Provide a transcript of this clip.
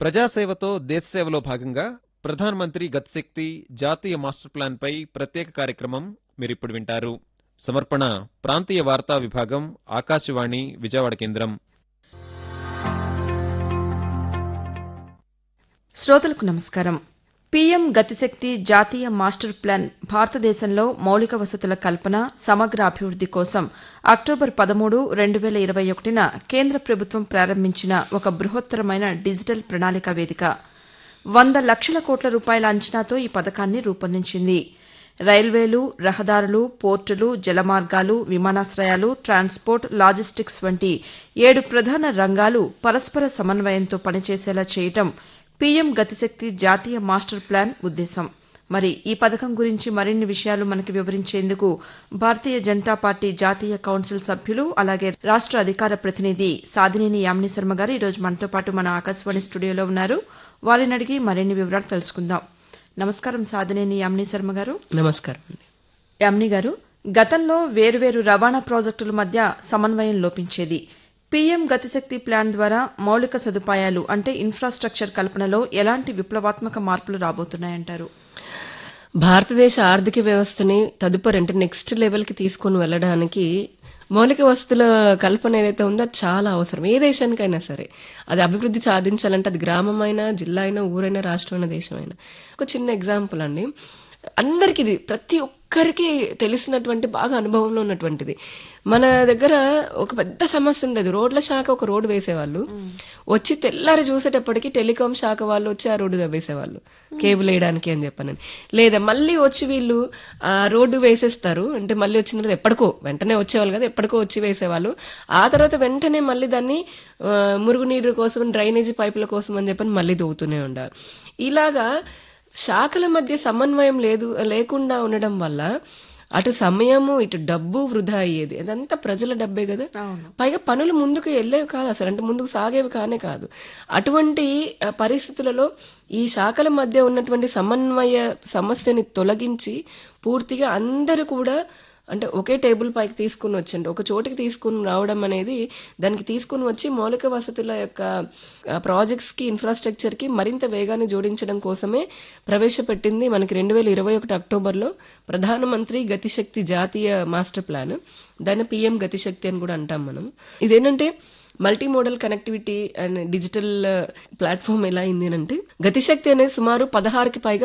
ప్రజాసేవతో దేశసేవలో భాగంగా ప్రధాన్ మంత్రి గతిశక్తి జాతీయ మాస్టర్ ప్లాన్ పై ప్రత్యేక కార్యక్రమం మీరిప్పుడు వింటారు సమర్పణ ప్రాంతీయ వార్తా విభాగం ఆకాశవాణి విజయవాడ కేంద్రం శ్రోతలకు నమస్కారం పీఎం గతిశక్తి జాతీయ మాస్టర్ ప్లాన్ భారతదేశంలో మౌలిక వసతుల కల్పన సమగ్ర అభివృద్ది కోసం అక్టోబర్ పదమూడు రెండు వేల ఇరవై ఒకటిన కేంద్ర ప్రభుత్వం ప్రారంభించిన ఒక బృహత్తరమైన డిజిటల్ ప్రణాళిక వేదిక వంద లక్షల కోట్ల రూపాయల అంచనాతో ఈ పథకాన్ని రూపొందించింది రైల్వేలు రహదారులు పోర్టులు జలమార్గాలు విమానాశ్రయాలు ట్రాన్స్పోర్ట్ లాజిస్టిక్స్ వంటి ఏడు ప్రధాన రంగాలు పరస్పర సమన్వయంతో పనిచేసేలా చేయటం పీఎం గతిశక్తి జాతీయ మాస్టర్ ప్లాన్ ఉద్దేశం మరి ఈ పథకం గురించి మరిన్ని విషయాలు మనకి వివరించేందుకు భారతీయ జనతా పార్టీ జాతీయ కౌన్సిల్ సభ్యులు అలాగే రాష్ట అధికార ప్రతినిధి సాధినేని యామిని శర్మ గారు ఈరోజు మనతో పాటు మన ఆకాశవాణి స్టూడియోలో ఉన్నారు వారిని అడిగి మరిన్ని వివరాలు తెలుసుకుందాం నమస్కారం సాధినేని యామిని శర్మ గారు నమస్కారం అండి యామిని గారు గతంలో వేరువేరు రవాణా ప్రాజెక్టుల మధ్య సమన్వయం లోపించేది పీఎం గతిశక్తి ప్లాన్ ద్వారా మౌలిక సదుపాయాలు అంటే ఇన్ఫ్రాస్ట్రక్చర్ కల్పనలో ఎలాంటి విప్లవాత్మక మార్పులు రాబోతున్నాయంటారు భారతదేశ ఆర్థిక వ్యవస్థని తదుపరి అంటే నెక్స్ట్ లెవెల్కి తీసుకొని వెళ్ళడానికి మౌలిక వసతుల కల్పన ఏదైతే ఉందో అది చాలా అవసరం ఏ దేశానికైనా సరే అది అభివృద్ధి సాధించాలంటే అది గ్రామమైనా జిల్లా అయినా ఊరైనా రాష్ట్రమైనా దేశమైనా ఒక చిన్న ఎగ్జాంపుల్ అండి అందరికి ఇది ప్రతి ఒక్కరికి తెలిసినటువంటి బాగా అనుభవంలో ఉన్నటువంటిది మన దగ్గర ఒక పెద్ద సమస్య ఉండేది రోడ్ల శాఖ ఒక రోడ్డు వేసేవాళ్ళు వచ్చి తెల్లారి చూసేటప్పటికి టెలికాం శాఖ వాళ్ళు వచ్చి ఆ రోడ్డు వేసేవాళ్ళు కేబుల్ వేయడానికి అని చెప్పాను లేదా మళ్ళీ వచ్చి వీళ్ళు ఆ రోడ్డు వేసేస్తారు అంటే మళ్ళీ వచ్చిన తర్వాత ఎప్పటికో వెంటనే వచ్చేవాళ్ళు కదా ఎప్పటికో వచ్చి వేసేవాళ్ళు ఆ తర్వాత వెంటనే మళ్ళీ దాన్ని ఆ, మురుగునీరు కోసం డ్రైనేజీ పైపుల కోసం అని చెప్పని మళ్ళీ దూవుతూనే ఉండాలి ఇలాగా శాఖల మధ్య సమన్వయం లేదు లేకుండా ఉండడం వల్ల అటు సమయము ఇటు డబ్బు వృధా అయ్యేది అదంతా ప్రజల డబ్బే కదా పైగా పనులు ముందుకు వెళ్ళేవి కాదు అసలు అంటే ముందుకు సాగేవి కానే కాదు అటువంటి ఆ, పరిస్థితులలో ఈ శాఖల మధ్య ఉన్నటువంటి సమన్వయ సమస్యని తొలగించి పూర్తిగా అందరూ కూడా అంటే ఒకే టేబుల్ పైకి తీసుకుని వచ్చండి ఒక చోటికి తీసుకుని రావడం అనేది దానికి తీసుకుని వచ్చి మౌలిక వసతుల యొక్క ప్రాజెక్ట్స్ కి ఇన్ఫ్రాస్ట్రక్చర్ కి మరింత వేగాన్ని జోడించడం కోసమే ప్రవేశపెట్టింది మనకి రెండు వేల ఇరవై ఒకటి అక్టోబర్లో ప్రధానమంత్రి గతిశక్తి జాతీయ మాస్టర్ ప్లాన్ దాన్ని పిఎం గతిశక్తి అని కూడా అంటాం మనం ఇదేంటంటే multi modal connectivity and digital platform ఎలా అయింది అంటే గతిశక్తి అనేది సుమారు పదహారుకి పైగా